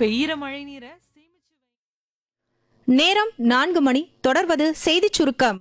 பெய்யற மழை நீரை சேமிச்சு நேரம் நான்கு மணி தொடர்வது செய்திச் சுருக்கம்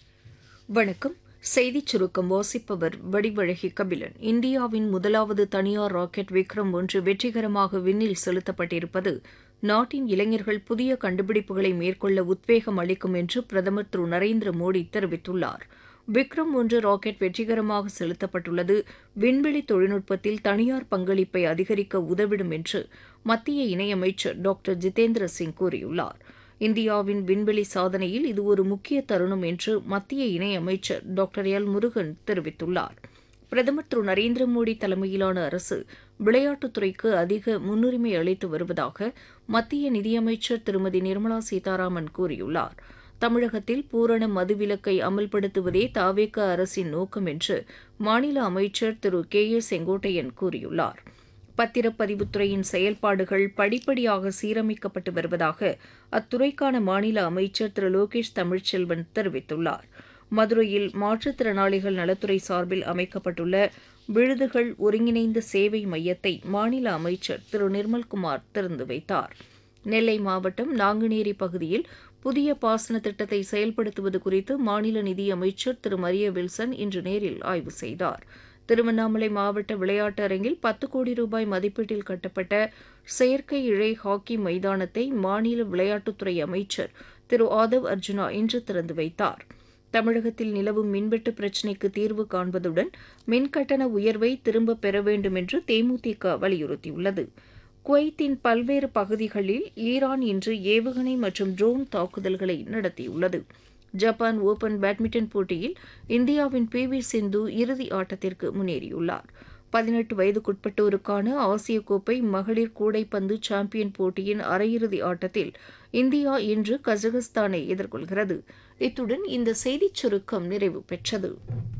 வணக்கம் செய்திச் சுருக்கம் வாசிப்பவர் வடிவழகி கபிலன் இந்தியாவின் முதலாவது தனியார் ராக்கெட் விக்ரம் ஒன்று வெற்றிகரமாக விண்ணில் செலுத்தப்பட்டிருப்பது நாட்டின் இளைஞர்கள் புதிய கண்டுபிடிப்புகளை மேற்கொள்ள உத்வேகம் அளிக்கும் என்று பிரதமர் திரு நரேந்திர மோடி தெரிவித்துள்ளார் விக்ரம் ஒன்று ராக்கெட் வெற்றிகரமாக செலுத்தப்பட்டுள்ளது விண்வெளி தொழில்நுட்பத்தில் தனியார் பங்களிப்பை அதிகரிக்க உதவிடும் என்று மத்திய இணையமைச்சர் டாக்டர் ஜிதேந்திர சிங் கூறியுள்ளார் இந்தியாவின் விண்வெளி சாதனையில் இது ஒரு முக்கிய தருணம் என்று மத்திய இணையமைச்சர் டாக்டர் எல் முருகன் தெரிவித்துள்ளார் பிரதமர் திரு நரேந்திர மோடி தலைமையிலான அரசு விளையாட்டுத்துறைக்கு அதிக முன்னுரிமை அளித்து வருவதாக மத்திய நிதியமைச்சர் திருமதி நிர்மலா சீதாராமன் கூறியுள்ளார் தமிழகத்தில் பூரண மதுவிலக்கை அமல்படுத்துவதே தாவேக அரசின் நோக்கம் என்று மாநில அமைச்சர் திரு கே ஏ செங்கோட்டையன் கூறியுள்ளார் பத்திரப்பதிவுத்துறையின் செயல்பாடுகள் படிப்படியாக சீரமைக்கப்பட்டு வருவதாக அத்துறைக்கான மாநில அமைச்சர் திரு லோகேஷ் தமிழ்ச்செல்வன் தெரிவித்துள்ளார் மதுரையில் மாற்றுத்திறனாளிகள் நலத்துறை சார்பில் அமைக்கப்பட்டுள்ள விழுதுகள் ஒருங்கிணைந்த சேவை மையத்தை மாநில அமைச்சர் திரு நிர்மல்குமார் திறந்து வைத்தார் நெல்லை மாவட்டம் நாங்குநேரி பகுதியில் புதிய பாசன திட்டத்தை செயல்படுத்துவது குறித்து மாநில நிதியமைச்சர் திரு மரிய வில்சன் இன்று நேரில் ஆய்வு செய்தார் திருவண்ணாமலை மாவட்ட விளையாட்டு அரங்கில் பத்து கோடி ரூபாய் மதிப்பீட்டில் கட்டப்பட்ட செயற்கை இழை ஹாக்கி மைதானத்தை மாநில விளையாட்டுத்துறை அமைச்சர் திரு ஆதவ் அர்ஜுனா இன்று திறந்து வைத்தார் தமிழகத்தில் நிலவும் மின்வெட்டு பிரச்சினைக்கு தீர்வு காண்பதுடன் மின்கட்டண உயர்வை திரும்பப் பெற வேண்டும் என்று தேமுதிக வலியுறுத்தியுள்ளது குவைத்தின் பல்வேறு பகுதிகளில் ஈரான் இன்று ஏவுகணை மற்றும் ட்ரோன் தாக்குதல்களை நடத்தியுள்ளது ஜப்பான் ஓபன் பேட்மிண்டன் போட்டியில் இந்தியாவின் பி வி சிந்து இறுதி ஆட்டத்திற்கு முன்னேறியுள்ளார் பதினெட்டு வயதுக்குட்பட்டோருக்கான ஆசிய கோப்பை மகளிர் கூடைப்பந்து சாம்பியன் போட்டியின் அரையிறுதி ஆட்டத்தில் இந்தியா இன்று கஜகஸ்தானை எதிர்கொள்கிறது இத்துடன் இந்த செய்திச் சுருக்கம் நிறைவு பெற்றது